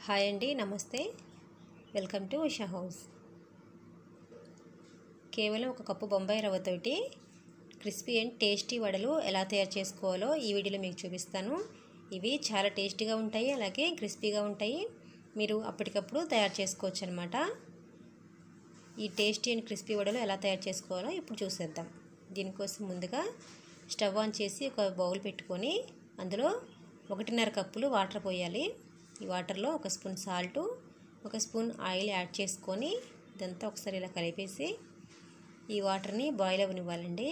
hi అండి నమస్తే welcome to Usha house కేవలం ఒక కప్పు బొంబాయి రవ్వతోటి క్రిస్పీ అండ్ టేస్టీ వడలు ఎలా తయారు చేసుకోవాలో ఈ వీడియోలో మీకు చూపిస్తాను ఇవి చాలా టేస్టీగా ఉంటాయి అలాగే క్రిస్పీగా ఉంటాయి మీరు అప్పటికప్పుడు తయారు చేసుకోవచ్చు అనమాట ఈ టేస్టీ అండ్ క్రిస్పీ వడలు ఎలా తయారు చేసుకోవాలో ఇప్పుడు చూసేద్దాం దీనికోసం ముందుగా స్టవ్ ఆన్ చేసి ఒక బౌల్ పెట్టుకొని అందులో ఒకటిన్నర కప్పులు వాటర్ పోయాలి ఈ వాటర్లో ఒక స్పూన్ సాల్టు ఒక స్పూన్ ఆయిల్ యాడ్ చేసుకొని ఇదంతా ఒకసారి ఇలా కలిపేసి ఈ వాటర్ని బాయిల్ అవ్వనివ్వాలండి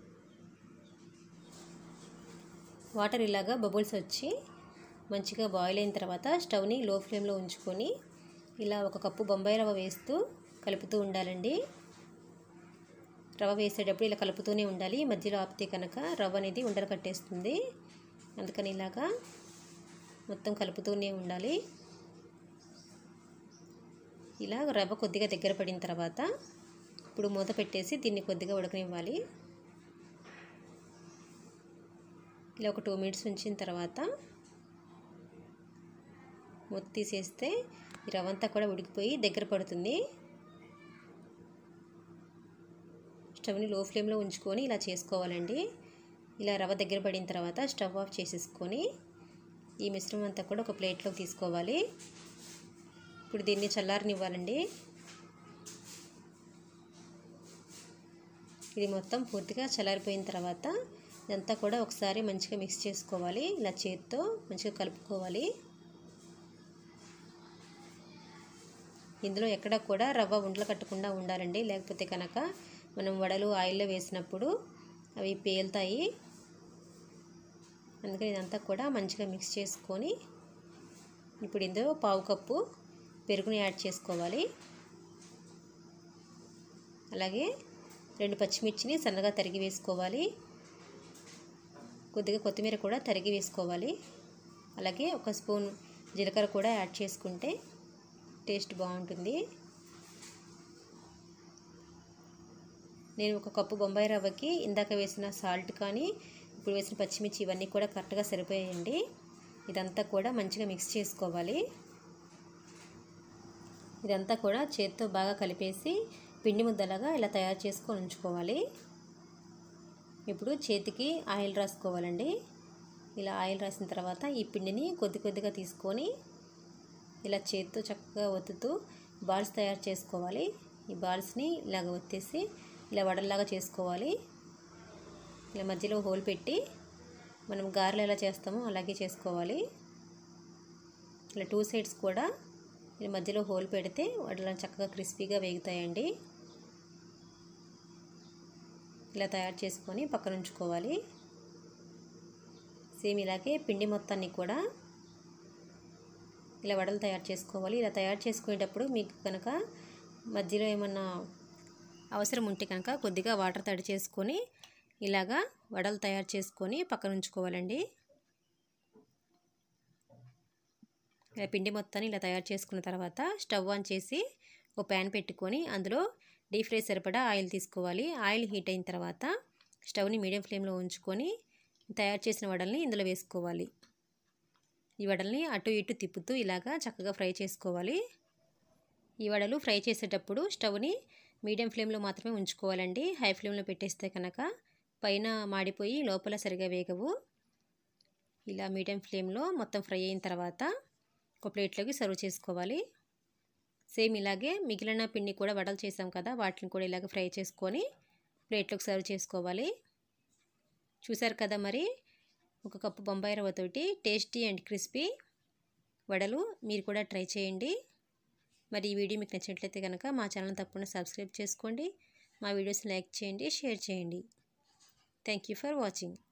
వాటర్ ఇలాగా బబుల్స్ వచ్చి మంచిగా బాయిల్ అయిన తర్వాత స్టవ్ని లో ఫ్లేమ్లో ఉంచుకొని ఇలా ఒక కప్పు బొంబాయి రవ్వ వేస్తూ కలుపుతూ ఉండాలండి రవ్వ వేసేటప్పుడు ఇలా కలుపుతూనే ఉండాలి మధ్యలో ఆపితే కనుక రవ్వ అనేది ఉండలు కట్టేస్తుంది అందుకని ఇలాగా మొత్తం కలుపుతూనే ఉండాలి ఇలా రవ్వ కొద్దిగా దగ్గర పడిన తర్వాత ఇప్పుడు మూత పెట్టేసి దీన్ని కొద్దిగా ఉడకనివ్వాలి ఇలా ఒక టూ మినిట్స్ ఉంచిన తర్వాత మూత తీసేస్తే ఈ రవ్వ అంతా కూడా ఉడికిపోయి దగ్గర పడుతుంది స్టవ్ని లో ఫ్లేమ్లో ఉంచుకొని ఇలా చేసుకోవాలండి ఇలా రవ్వ దగ్గర పడిన తర్వాత స్టవ్ ఆఫ్ చేసేసుకొని ఈ మిశ్రమం అంతా కూడా ఒక ప్లేట్లోకి తీసుకోవాలి ఇప్పుడు దీన్ని చల్లారనివ్వాలండి ఇది మొత్తం పూర్తిగా చల్లారిపోయిన తర్వాత ఇదంతా కూడా ఒకసారి మంచిగా మిక్స్ చేసుకోవాలి ఇలా చేతితో మంచిగా కలుపుకోవాలి ఇందులో ఎక్కడ కూడా రవ్వ ఉండలు కట్టకుండా ఉండాలండి లేకపోతే కనుక మనం వడలు ఆయిల్లో వేసినప్పుడు అవి పేలుతాయి అందుకని ఇదంతా కూడా మంచిగా మిక్స్ చేసుకొని ఇప్పుడు ఇందులో పావు కప్పు పెరుగుని యాడ్ చేసుకోవాలి అలాగే రెండు పచ్చిమిర్చిని సన్నగా తరిగి వేసుకోవాలి కొద్దిగా కొత్తిమీర కూడా తరిగి వేసుకోవాలి అలాగే ఒక స్పూన్ జీలకర్ర కూడా యాడ్ చేసుకుంటే టేస్ట్ బాగుంటుంది నేను ఒక కప్పు బొంబాయి రవ్వకి ఇందాక వేసిన సాల్ట్ కానీ ఇప్పుడు వేసిన పచ్చిమిర్చి ఇవన్నీ కూడా కరెక్ట్గా సరిపోయాయండి ఇదంతా కూడా మంచిగా మిక్స్ చేసుకోవాలి ఇదంతా కూడా చేత్తో బాగా కలిపేసి పిండి ముద్దలాగా ఇలా తయారు చేసుకొని ఉంచుకోవాలి ఇప్పుడు చేతికి ఆయిల్ రాసుకోవాలండి ఇలా ఆయిల్ రాసిన తర్వాత ఈ పిండిని కొద్ది కొద్దిగా తీసుకొని ఇలా చేత్తో చక్కగా ఒత్తుతూ బాల్స్ తయారు చేసుకోవాలి ఈ బాల్స్ని ఇలాగ ఒత్తేసి ఇలా వడల్లాగా చేసుకోవాలి ఇలా మధ్యలో హోల్ పెట్టి మనం గారెలు ఎలా చేస్తామో అలాగే చేసుకోవాలి ఇలా టూ సైడ్స్ కూడా ఇలా మధ్యలో హోల్ పెడితే వడలు చక్కగా క్రిస్పీగా వేగుతాయండి ఇలా తయారు చేసుకొని పక్కన ఉంచుకోవాలి సేమ్ ఇలాగే పిండి మొత్తాన్ని కూడా ఇలా వడలు తయారు చేసుకోవాలి ఇలా తయారు చేసుకునేటప్పుడు మీకు కనుక మధ్యలో ఏమన్నా అవసరం ఉంటే కనుక కొద్దిగా వాటర్ తడి చేసుకొని ఇలాగా వడలు తయారు చేసుకొని పక్కన ఉంచుకోవాలండి ఇలా పిండి మొత్తాన్ని ఇలా తయారు చేసుకున్న తర్వాత స్టవ్ ఆన్ చేసి ఒక ప్యాన్ పెట్టుకొని అందులో డీప్ ఫ్రై సరిపడా ఆయిల్ తీసుకోవాలి ఆయిల్ హీట్ అయిన తర్వాత స్టవ్ని మీడియం ఫ్లేమ్లో ఉంచుకొని తయారు చేసిన వడల్ని ఇందులో వేసుకోవాలి ఈ వడల్ని అటు ఇటు తిప్పుతూ ఇలాగా చక్కగా ఫ్రై చేసుకోవాలి ఈ వడలు ఫ్రై చేసేటప్పుడు స్టవ్ని మీడియం ఫ్లేమ్లో మాత్రమే ఉంచుకోవాలండి హై ఫ్లేమ్లో పెట్టేస్తే కనుక పైన మాడిపోయి లోపల సరిగా వేగవు ఇలా మీడియం ఫ్లేమ్లో మొత్తం ఫ్రై అయిన తర్వాత ఒక ప్లేట్లోకి సర్వ్ చేసుకోవాలి సేమ్ ఇలాగే మిగిలిన పిండి కూడా వడలు చేసాం కదా వాటిని కూడా ఇలాగ ఫ్రై చేసుకొని ప్లేట్లోకి సర్వ్ చేసుకోవాలి చూసారు కదా మరి ఒక కప్పు బొంబాయి రవ్వతోటి టేస్టీ అండ్ క్రిస్పీ వడలు మీరు కూడా ట్రై చేయండి మరి ఈ వీడియో మీకు నచ్చినట్లయితే కనుక మా ఛానల్ తప్పకుండా సబ్స్క్రైబ్ చేసుకోండి మా వీడియోస్ లైక్ చేయండి షేర్ చేయండి థ్యాంక్ యూ ఫర్ వాచింగ్